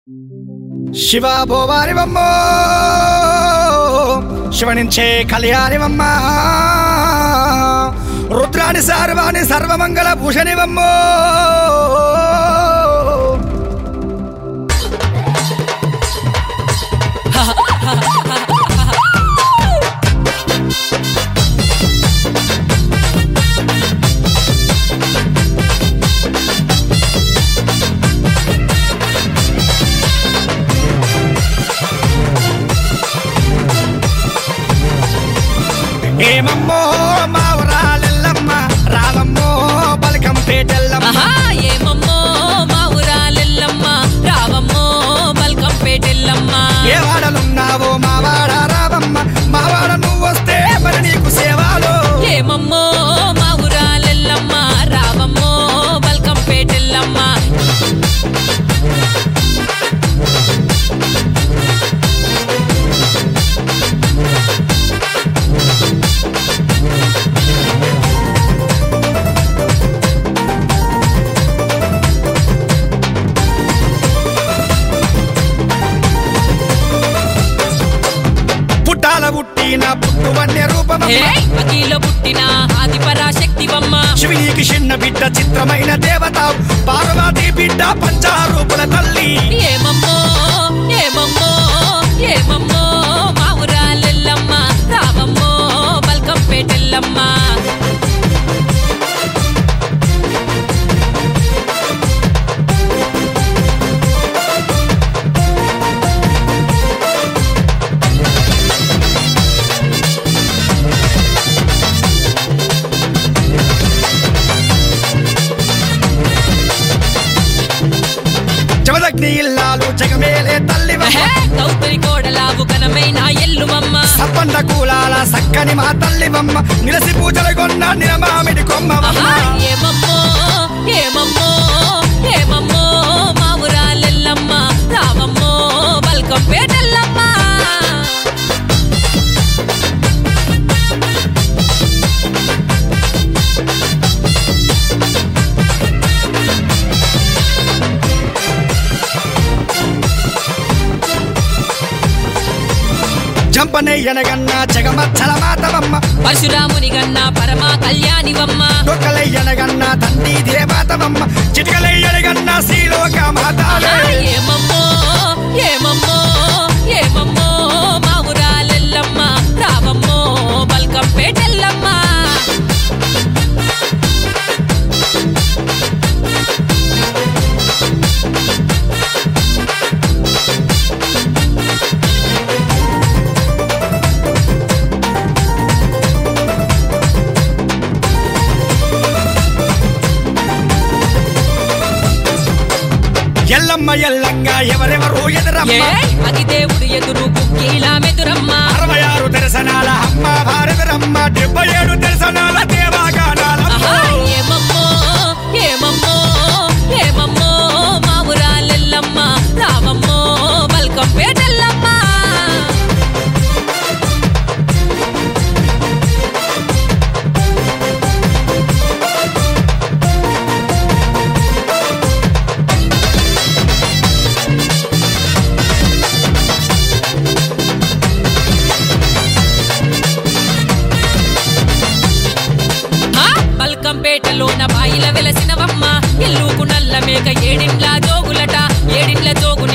శివ భోవారివమ్మో శివనించే కళ్యాణివమ్మ రుద్రాణి సార్వాణి సర్వమంగళ భూషణివమ్మో ఏమమ్మో మావరాలెల్లమ్మ రామమ్మో బలకం పేటెల్లమ్మ ఆహా ఏమమ్మో మా ఊరాలెల్లమ్మ రావమ్మో బల్కంపేటెల్లమ్మ ఏ వాడలున్నావో మావాడ రావమ్మ మావాడ నువ్వొస్తే మరి నీకు సేవాలో ఏమమ్మో మా ఊరాలెల్లమ్మ రావమ్మో బల్కంపేటెల్లమ్మ పుట్టాల పుట్టిన పుట్టువన్య రూపమమ్మ ఏయ్ అగిలో పుట్టిన ఆది పరాశక్తివమ్మ శివునికి చిన్న బిడ్డ చిత్రమైన దేవత పార్వతి బిడ్డ పంచారూపుల తల్లి ఏమమ్మో ఏమమ్మో ఏమమ్మో మా ఊరాలెల్లమ్మ రావమ్మో బల్కంపేటెల్లమ్మ జమదగ్ని ఇల్లాలు జగమేలే తల్లి కౌతరి కోడలావు ఘనమైన ఎల్లువమ్మ సప్పండ కూలాల సక్కని మా తల్లివమ్మ నిలసి పూజలు కొన్న నిరమామిడి కొమ్మవమ్మ ఆహా, ఏమమ్మో ఏమమ్మో ఏమమ్మో మా ఊరాలెల్లమ్మ రావమ్మో బల్కంపేటెల్లమ్మ జంపనెయ్యనగన్న జగమచ్చల మాతవమ్మ పరశురాముని గన్న పరమా కళ్యాణివమ్మ డొక్కలెయ్యనగన్న తండ్రి దేవతవమ్మ చిటికలెయ్యనగన్న శ్రీలోక మాతావే ఆహా, ఏమమ్మో ఏమమ్మో ఏమమ్మో మా ఊరాలెల్లమ్మ రావమ్మో బల్కంపేటెల్లమ్మ ఎల్లమ్మ ఎల్లంగా ఎవరెవరు ఎదురమ్మ ఏయ్, అది దేవుడు ఎదురు కుక్కీలా మెదురమ్మ అరవై ఆరు దర్శనాల అమ్మ భారతరమ్మ డెబ్బై ఏడు దర్శనాల దేవాగానాలమ్మ ఆహా, ఏమమ్మో ఏమమ్మో ఏమమ్మో మా ఊరాలెల్లమ్మ రావమ్మో బల్కంపేటెల్లమ్మ ఆ, బల్కంపేటలోన బాయిల వెలసినవమ్మ ఇల్లుకు నల్ల మేక ఏడిండ్ల జోగులట ఏడిండ్ల జోగు